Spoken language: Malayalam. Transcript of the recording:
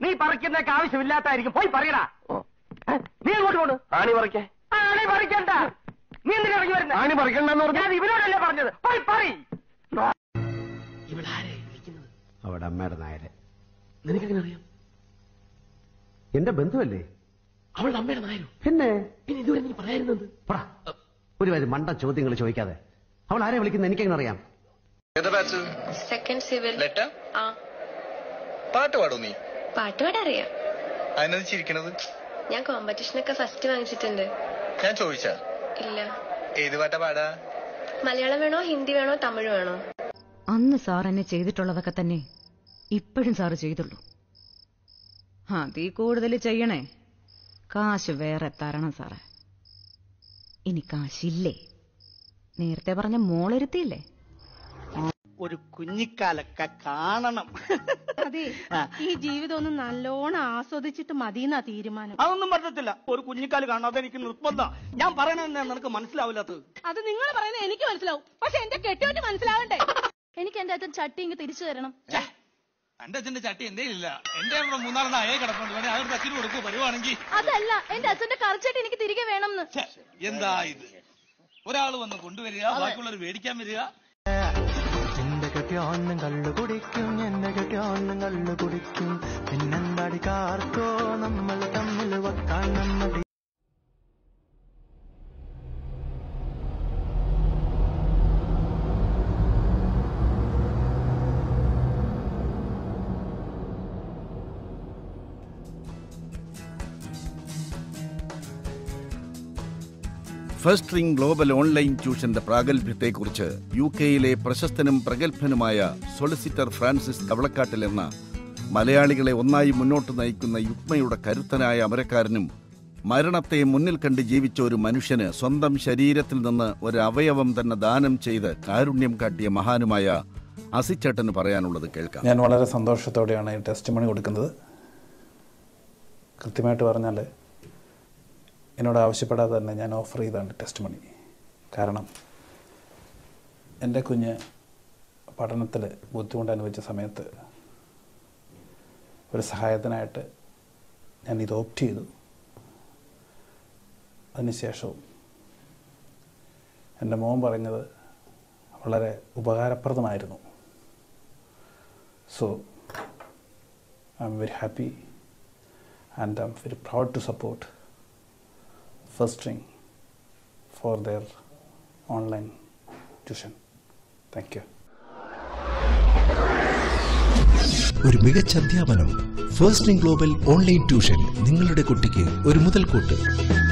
നീ പറിക്കുന്നൊക്കെ ആവശ്യമില്ലാത്തായിരിക്കും പോയി പറയടാ നീ അങ്ങോട്ട് കൊണ്ട് ആണി പറിക്കേ ആണി പറിക്കണ്ട നീ എന്തിനാ ഇറങ്ങി വരുന്നത് ആണി പറിക്കണ്ടെന്ന് പറഞ്ഞു ഞാൻ ഇവനോടല്ലേ പറഞ്ഞത് പോയി പറി അവിടെ അമ്മയുടെ നായരെ നിനക്കെങ്ങനെ അറിയാം എന്റെ ബന്ധുവല്ലേ അവളുടെ അമ്മയുടെ നായരും പിന്നെ പിന്നെ ഇതുവരെ നീ പറയായിരുന്നത് പറ ഒരു കാര്യം മണ്ട ചോദ്യങ്ങൾ ചോദിക്കാതെ അവൾ ആരെ വിളിക്കുന്നത് എനിക്കെങ്ങനെ അറിയാം ഏതാ ബാച്ച് സെക്കൻഡ് സിവിൽ ലെറ്റർ ആ പാട്ട് പാടൂ നീ പാട്ട് പാടാൻ അറിയാം അതിനത് ചിരിക്കണത് ഞാൻ കോമ്പറ്റീഷനൊക്കെ ഫസ്റ്റ് വാങ്ങിച്ചിട്ടുണ്ട് ഞാൻ ചോദിച്ചാ ഇല്ല ഏത് പാട്ടാ പാടാ മലയാളം വേണോ ഹിന്ദി വേണോ തമിഴ് വേണോ അന്ന് സാർ എന്നെ ചെയ്തിട്ടുള്ളതൊക്കെ തന്നെ ഇപ്പോഴും സാറ് ചെയ്തുള്ളൂ അതീ കൂടുതൽ ചെയ്യണേ കാശ് വേറെ തരണം സാറേ ഇനി കാശില്ലേ നേരത്തെ പറഞ്ഞ മോളൊരുത്തിയില്ലേ ഒരു കുഞ്ഞിക്കാലൊക്കെ കാണണം അതെ ഈ ജീവിതം ഒന്ന് നല്ലോണം ആസ്വദിച്ചിട്ട് മതിയെന്നാ തീരുമാനം അതൊന്നും പറ്റത്തില്ല ഒരു കുഞ്ഞിക്കാല് കാണാതെ എനിക്ക് നിർബന്ധം ഞാൻ പറയണെന്ന് നിനക്ക് മനസ്സിലാവില്ലാത്തത് അത് നിങ്ങൾ പറയുന്നത് എനിക്ക് മനസ്സിലാവും പക്ഷെ എന്റെ കെട്ടിയോട്ട് മനസ്സിലാവണ്ടേ എനിക്ക് എന്റെ അച്ഛൻ ചട്ടി ഇങ്ങ് തിരിച്ചു തരണം എന്റെ അച്ഛന്റെ ചട്ടി എന്റെ ഇല്ല എന്റെ അവിടെ മൂന്നാലെണ്ണം അയേ കിടപ്പുണ്ട് വേണേ അതൊരു തച്ചിന് കൊടുക്കൂ വരുവാണെങ്കിൽ അതല്ല എന്റെ അച്ഛന്റെ കറച്ചട്ടി എനിക്ക് തിരികെ വേണമെന്ന് എന്താ ഇത് ഒരാൾ വന്ന് കൊണ്ടുവരിക ബാക്കിയുള്ളവർ മേടിക്കാൻ വരിക എന്റെ കെട്ടിയോന്നും കള്ളു കുടിക്കും എന്റെ കെട്ടിയോന്നും കള്ളു കുടിക്കും പിന്നെന്താടി കാർക്കോ നമ്മൾ തമ്മിൽ വെക്കാൻ നമ്മൾ ഫസ്റ്റ് റിംഗ് ഗ്ലോബൽ ഓൺലൈൻ ട്യൂഷന്റെ പ്രാഗൽഭ്യത്തെക്കുറിച്ച് യു കെയിലെ പ്രശസ്തനും പ്രഗത്ഭനുമായ സൊളിസിറ്റർ ഫ്രാൻസിസ് കവളക്കാട്ടിൽ എന്ന മലയാളികളെ ഒന്നായി മുന്നോട്ട് നയിക്കുന്ന യുഗ്മയുടെ കരുത്തനായ അമരക്കാരനും മരണത്തെ മുന്നിൽ കണ്ട് ജീവിച്ച ഒരു മനുഷ്യന് സ്വന്തം ശരീരത്തിൽ നിന്ന് ഒരു അവയവം തന്നെ ദാനം ചെയ്ത് കാരുണ്യം കാട്ടിയ മഹാനുമായ അസിച്ചേട്ടന് പറയാനുള്ളത് കേൾക്കാം ഞാൻ വളരെ സന്തോഷത്തോടെയാണ് ഈ ടെസ്റ്റ് മണി കൊടുക്കുന്നത് കൃത്യമായിട്ട് പറഞ്ഞാൽ എന്നോട് ആവശ്യപ്പെടാതെ തന്നെ ഞാൻ ഓഫർ ചെയ്താണ് ടെസ്റ്റ് മണി കാരണം എൻ്റെ കുഞ്ഞ് പഠനത്തിൽ ബുദ്ധിമുട്ട് അനുഭവിച്ച സമയത്ത് ഒരു സഹായത്തിനായിട്ട് ഞാൻ ഇത് ഓപ്റ്റ് ചെയ്തു അതിനുശേഷവും എൻ്റെ മോൻ പറഞ്ഞത് വളരെ ഉപകാരപ്രദമായിരുന്നു so I'm very happy and I'm very proud to support First String for their online tuition. Thank you. ഒരു മികച്ച അധ്യാപനം ഫസ്റ്റ് ഗ്ലോബൽ ഓൺലൈൻ ട്യൂഷൻ നിങ്ങളുടെ കുട്ടിക്ക് ഒരു മുതൽക്കൂട്ട്